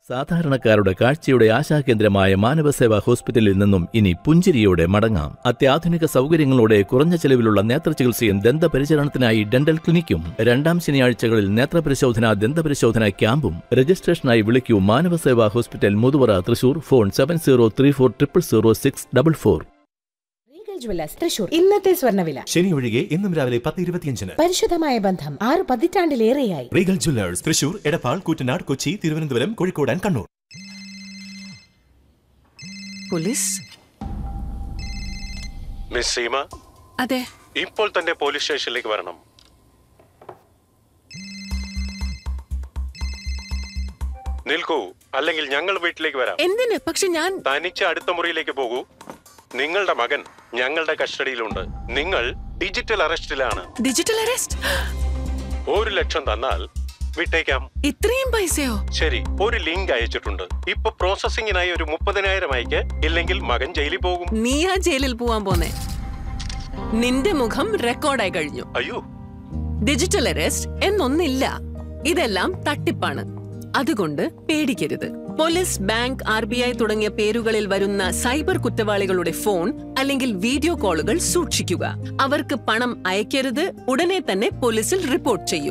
സാധാരണക്കാരുടെ കാഴ്ചയുടെ ആശാകേന്ദ്രമായ മാനവസേവാ ഹോസ്പിറ്റലിൽ നിന്നും ഇനി പുഞ്ചിരിയോടെ മടങ്ങാം അത്യാധുനിക സൗകര്യങ്ങളോടെ കുറഞ്ഞ ചെലവിലുള്ള നേത്രചികിത്സയും ദന്തപരിചരണത്തിനായി ഡെന്റൽ ക്ലിനിക്കും രണ്ടാം ശനിയാഴ്ചകളിൽ നേത്രപരിശോധന ദന്തപരിശോധന ക്യാമ്പും രജിസ്ട്രേഷനായി വിളിക്കൂ Manavaseva hospital Muthuvara Thrissur phone seven zero three four triple zero six double four Regal jewellers Thrissur ഇന്നത്തെ സ്വർണ്ണവില ശനി ഒഴികെ ഇന്നും രാവിലെ പത്ത് ഇരുപത്തിയഞ്ചിന് പരിശുദ്ധമായ ബന്ധം ആറ് പതിറ്റാണ്ടിലേറെയായി Regal jewellers Thrissur Edappal Koottanad Kochi Thiruvananthapuram Kozhikode and Kannur police miss Seema അതെ ഇപ്പോൾ തന്നെ പോലീസ് സ്റ്റേഷനിലേക്ക് വരണം നിൽക്കൂ അല്ലെങ്കിൽ ഞങ്ങൾ വീട്ടിലേക്ക് വരാം എന്തിന് പക്ഷെ ഞാൻ തനിച്ച് അടുത്ത മുറിയിലേക്ക് പോകൂ നിങ്ങളുടെ മകൻ ഞങ്ങളുടെ കസ്റ്റഡിയിലുണ്ട് നിങ്ങൾ ഡിജിറ്റൽ അറസ്റ്റിലാണ് ഡിജിറ്റൽ അറസ്റ്റ് ഒരു ലക്ഷം തന്നാൽ വിട്ടേക്കാം ഇത്രയും പൈസയോ ശരി ഒരു ലിങ്ക് അയച്ചിട്ടുണ്ട് ഇപ്പൊ പ്രോസസിംഗിനായി ഒരു മുപ്പതിനായിരം അയക്ക് ഇല്ലെങ്കിൽ മകൻ ജയിലിൽ പോകും നീയാ ജയിലിൽ പോവാൻ പോന്നെ നിന്റെ മുഖം റെക്കോർഡായി കഴിഞ്ഞു അയ്യോ ഡിജിറ്റൽ അറസ്റ്റ് എന്നൊന്നില്ല ഇതെല്ലാം തട്ടിപ്പാണ് അതുകൊണ്ട് പേടിക്കരുത് police bank R B I തുടങ്ങിയ പേരുകളിൽ വരുന്ന സൈബർ കുറ്റവാളികളുടെ ഫോൺ അല്ലെങ്കിൽ വീഡിയോ കോളുകൾ സൂക്ഷിക്കുക അവർക്ക് പണം അയക്കരുത് ഉടനെ തന്നെ പോലീസിൽ റിപ്പോർട്ട് ചെയ്യൂ